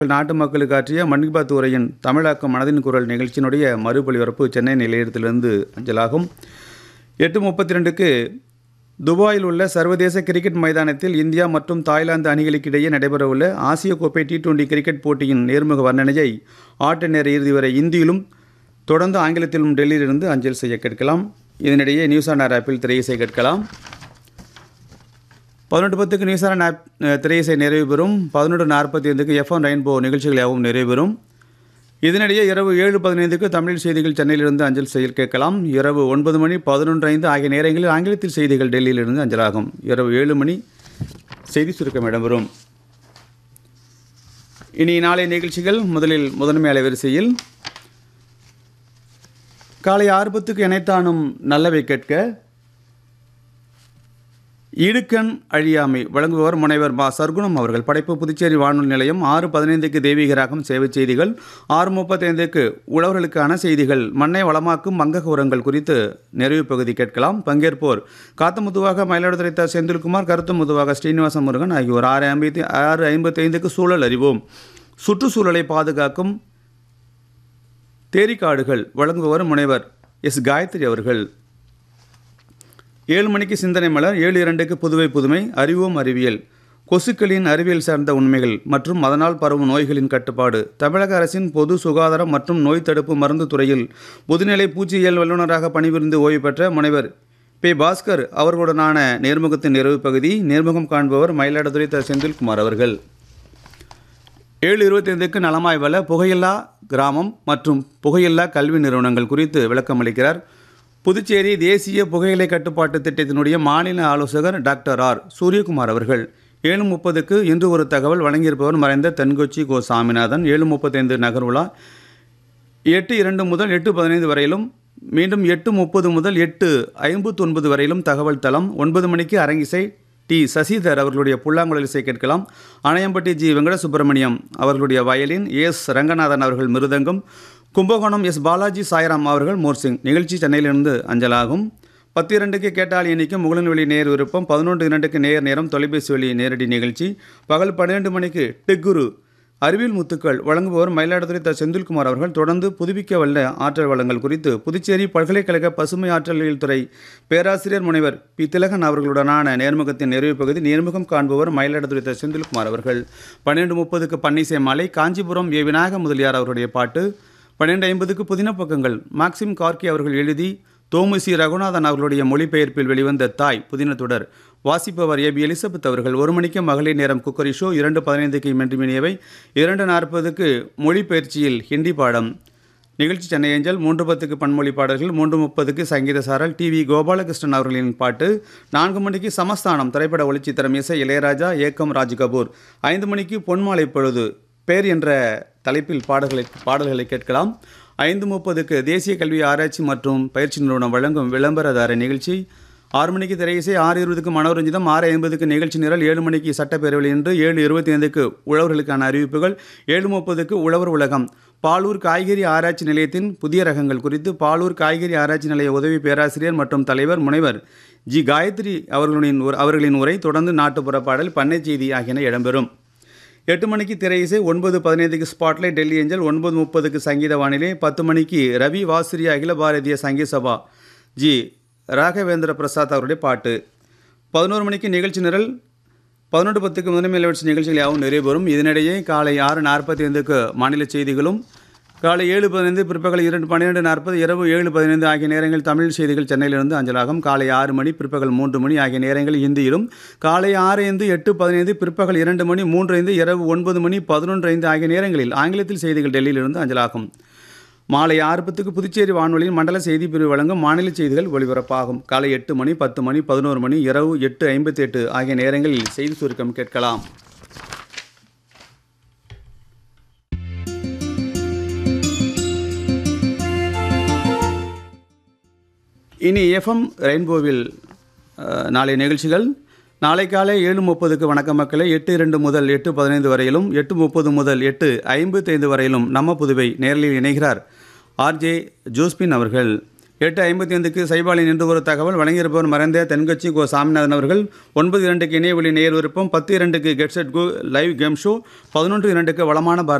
நாட்டு மக்களுக்கு ஆற்றிய மன் கி பாத் உரையின் தமிழாக்கம் மனதின் குரல் நிகழ்ச்சியினுடைய மறுபொலிபரப்பு சென்னை நிலையத்திலிருந்து அஞ்சலாகும் எட்டு முப்பத்தி ரெண்டுக்கு துபாயில் உள்ள சர்வதேச கிரிக்கெட் மைதானத்தில் இந்தியா மற்றும் தாய்லாந்து அணிகளுக்கிடையே நடைபெறவுள்ள ஆசிய கோப்பை டி டுவெண்டி கிரிக்கெட் போட்டியின் நேர்முக வர்ணனையை ஆட்ட நேர இறுதி வரை இந்தியிலும் தொடர்ந்து ஆங்கிலத்திலும் டெல்லியிலிருந்து அஞ்சல் செய்ய கேட்கலாம் இதனிடையே நியூஸ் ஆன் ஏர் ஆப்பில் திரையிசை கேட்கலாம் பதினெட்டு பத்துக்கு நியூஸ் ஆன் ஆப் திரையிசை நிறைவு பெறும் பதினொன்று நாற்பத்தி ஐந்துக்கு எஃப்எம் ரெயின்போ நிகழ்ச்சிகள் யாவும் நிறைவு பெறும் இதனிடையே இரவு ஏழு பதினைந்துக்கு தமிழ் செய்திகள் சென்னையிலிருந்து அஞ்சல் செய்ய கேட்கலாம் இரவு ஒன்பது மணி பதினொன்று ஐந்து ஆகிய நேரங்களில் ஆங்கிலத்தில் செய்திகள் டெல்லியிலிருந்து அஞ்சலாகும் இரவு ஏழு மணி செய்தி சுருக்கம் இடம்பெறும் இனி நாளைய நிகழ்ச்சிகள் முதலில் முதன்மை அலைவரிசையில் காலை ஆறு பத்துக்கு இணைத்தானும் நல்லவை கேட்க இடுக்கண் அழியாமை வழங்குபவர் முனைவர் மா சர்க்குணம் அவர்கள் படைப்பு புதுச்சேரி வானொலி நிலையம் ஆறு பதினைந்துக்கு தெய்வீகராகம் சேவை செய்திகள் ஆறு முப்பத்தைந்துக்கு உழவர்களுக்கான செய்திகள் மண்ணை வளமாக்கும் மங்கக உரங்கள் குறித்து நிறைவு பகுதி கேட்கலாம் பங்கேற்போர் காத்தமுத்துவாக மயிலாடுதுறை த செந்தில்குமார் கருத்து முதுவாக ஸ்ரீனிவாச முருகன் ஆகியோர் ஆறு ஐம்பத்தி ஆறு ஐம்பத்தைந்துக்கு சூழல் அறிவோம் சுற்றுச்சூழலை பாதுகாக்கும் தேரிக்காடுகள் வழங்குபவர் முனைவர் எஸ் காயத்ரி அவர்கள் ஏழு மணிக்கு சிந்தனை மலர் ஏழு இரண்டுக்கு புதுவை புதுமை அறிவோம் அறிவியல் கொசுக்களின் அறிவியல் சார்ந்த உண்மைகள் மற்றும் அதனால் பரவும் நோய்களின் கட்டுப்பாடு தமிழக அரசின் பொது சுகாதாரம் மற்றும் நோய் தடுப்பு மருந்து துறையில் முதுநிலை பூச்சியியல் வல்லுநராக பணிபுரிந்து ஓய்வு பெற்ற முனைவர் பே பாஸ்கர் அவர்களுடனான நேர்முகத்தின் நிறைவு பகுதி நேர்முகம் காண்பவர் மயிலாடுதுறை த செந்தில்குமார் அவர்கள் ஏழு இருபத்தைந்துக்கு நலமாய் வல புகையில்லா கிராமம் மற்றும் புகையில்லா கல்வி நிறுவனங்கள் குறித்து விளக்கம் அளிக்கிறார் புதுச்சேரி தேசிய புகையிலை கட்டுப்பாட்டு திட்டத்தினுடைய மாநில ஆலோசகர் டாக்டர் ஆர் சூரியகுமார் அவர்கள் ஏழு முப்பதுக்கு இன்று ஒரு தகவல் வழங்கியிருப்பவர் மறைந்த தென்கொச்சி கோ சாமிநாதன் ஏழு முப்பத்தைந்து நகர்வுலா எட்டு இரண்டு முதல் எட்டு பதினைந்து வரையிலும் மீண்டும் எட்டு முப்பது முதல் எட்டு ஐம்பத்தொன்பது வரையிலும் தகவல் தளம் ஒன்பது மணிக்கு அரங்கிசை டி சசிதர் அவர்களுடைய புல்லாங்குழல் இசை கேட்கலாம் அணையம்பட்டி ஜி வெங்கட சுப்பிரமணியம் அவர்களுடைய வயலின் எஸ் ரங்கநாதன் அவர்கள் மிருதங்கம் கும்பகோணம் எஸ் பாலாஜி சாய்ராம் அவர்கள் மோர்சிங் நிகழ்ச்சி சென்னையிலிருந்து அஞ்சலாகும் பத்து இரண்டுக்கு கேட்டால் எண்ணிக்கும் முகலன்வெளி நேர் விருப்பம் பதினொன்று இரண்டுக்கு நேர் நேரம் தொலைபேசி வழி நேரடி நிகழ்ச்சி பகல் பன்னிரெண்டு மணிக்கு டெக்குரு அறிவியல் முத்துக்கள் வழங்குபவர் மயிலாடுதுறை த செந்தில்குமார் அவர்கள் தொடர்ந்து புதுப்பிக்க வல்ல ஆற்றல் வளங்கள் குறித்து புதுச்சேரி பல்கலைக்கழக பசுமை ஆற்றலியல் துறை பேராசிரியர் முனைவர் பி திலகன் அவர்களுடனான நேர்முகத்தின் நிறைவு பகுதி நேர்முகம் காண்பவர் மயிலாடுதுறை த செந்தில்குமார் அவர்கள் பன்னிரெண்டு முப்பதுக்கு பன்னிசை மாலை காஞ்சிபுரம் ஏ விநாயக முதலியார் அவருடைய பாட்டு பன்னிரெண்டு ஐம்பதுக்கு புதின பக்கங்கள் மாக்சிம் கார்கி அவர்கள் எழுதி தோமுசி ரகுநாதன் அவர்களுடைய மொழிபெயர்ப்பில் வெளிவந்த தாய் புதின தொடர் வாசிப்பவர் ஏ பி எலிசபெத் அவர்கள் ஒரு மணிக்கு மகளிர் நேரம் குக்கரி ஷோ இரண்டு பதினைந்துக்கு மென்றுமினியவை இரண்டு நாற்பதுக்கு மொழிபெயர்ச்சியில் ஹிந்தி பாடம் நிகழ்ச்சி சென்னை ஏஞ்சல் மூன்று பத்துக்கு பன்மொழி பாடல்கள் மூன்று முப்பதுக்கு சங்கீத சாரல் டி வி கோபாலகிருஷ்ணன் அவர்களின் பாட்டு நான்கு மணிக்கு சமஸ்தானம் திரைப்பட ஒளிச்சித்திரம் இசை இளையராஜா ஏக்கம் ராஜ் கபூர் ஐந்து மணிக்கு பொன்மாலை பொழுது பேர் என்ற தலைப்பில் பாடல்களை பாடல்களை கேட்கலாம் ஐந்து முப்பதுக்கு தேசிய கல்வி ஆராய்ச்சி மற்றும் பயிற்சி நிறுவனம் வழங்கும் விளம்பரதார நிகழ்ச்சி ஆறு மணிக்கு திரையிசை ஆறு இருபதுக்கு மனோரஞ்சிதம் ஆறு ஐம்பதுக்கு நிகழ்ச்சி நிரல் ஏழு மணிக்கு சட்டப்பேரவையில் இன்று ஏழு இருபத்தி ஐந்துக்கு உழவர்களுக்கான அறிவிப்புகள் ஏழு முப்பதுக்கு உழவர் உலகம் பாலூர் காய்கறி ஆராய்ச்சி நிலையத்தின் புதிய ரகங்கள் குறித்து பாலூர் காய்கறி ஆராய்ச்சி நிலைய உதவி பேராசிரியர் மற்றும் தலைவர் முனைவர் ஜி காயத்ரி அவர்களின் அவர்களின் உரை தொடர்ந்து நாட்டுப்புற பாடல் பண்ணை செய்தி ஆகியன இடம்பெறும் எட்டு மணிக்கு திரையிசை ஒன்பது பதினைந்துக்கு ஸ்பாட்லைட் டெல்லி ஏஞ்சல் ஒன்பது முப்பதுக்கு சங்கீத வானிலை பத்து மணிக்கு ரவி வாசிரி அகில பாரதிய சங்கீத சபா ஜி ராகவேந்திர பிரசாத் அவருடைய பாட்டு பதினோரு மணிக்கு நிகழ்ச்சி நிரல் பதினொன்று பத்துக்கு முதன்மை நிகழ்ச்சி நிகழ்ச்சிகள் யாவும் நிறைவேறும் இதனிடையே காலை ஆறு நாற்பத்தி ஐந்துக்கு மாநில செய்திகளும் காலை ஏழு பதினைந்து பிற்பகல் இரண்டு பன்னிரெண்டு நாற்பது இரவு ஏழு பதினைந்து ஆகிய நேரங்களில் தமிழ் செய்திகள் சென்னையிலிருந்து அஞ்சலாகும் காலை ஆறு மணி பிற்பகல் மூன்று மணி ஆகிய நேரங்களில் ஹிந்தியிலும் காலை ஆறு ஐந்து எட்டு பதினைந்து பிற்பகல் இரண்டு மணி மூன்று ஐந்து இரவு ஒன்பது மணி பதினொன்று ஐந்து ஆகிய நேரங்களில் ஆங்கிலத்தில் செய்திகள் டெல்லியிலிருந்து அஞ்சலாகும் மாலை ஆறு பத்துக்கு புதுச்சேரி வானொலியில் மண்டல செய்தி பிரிவு வழங்கும் மாநில செய்திகள் ஒலிபரப்பாகும் காலை எட்டு மணி பத்து மணி பதினோரு மணி இரவு எட்டு ஐம்பத்தி எட்டு ஆகிய நேரங்களில் செய்தி சுருக்கம் கேட்கலாம் இனி எஃப்எம் ரெயின்போவில் நாளைய நிகழ்ச்சிகள் நாளை காலை ஏழு முப்பதுக்கு வணக்க மக்களை எட்டு இரண்டு முதல் எட்டு பதினைந்து வரையிலும் எட்டு முப்பது முதல் எட்டு ஐம்பத்தைந்து வரையிலும் நம்ம புதுவை நேரலில் இணைகிறார் ஆர்ஜே ஜோஸ்பின் அவர்கள் எட்டு ஐம்பத்தி ஐந்துக்கு சைபாலின் என்று ஒரு தகவல் வழங்கியிருப்பவர் மறைந்த தென்கட்சி கோ சாமிநாதன் அவர்கள் ஒன்பது இரண்டுக்கு இணையவழி நேர் விருப்பம் பத்து இரண்டுக்கு get set go live game show பதினொன்று இரண்டுக்கு வளமான பாரதம்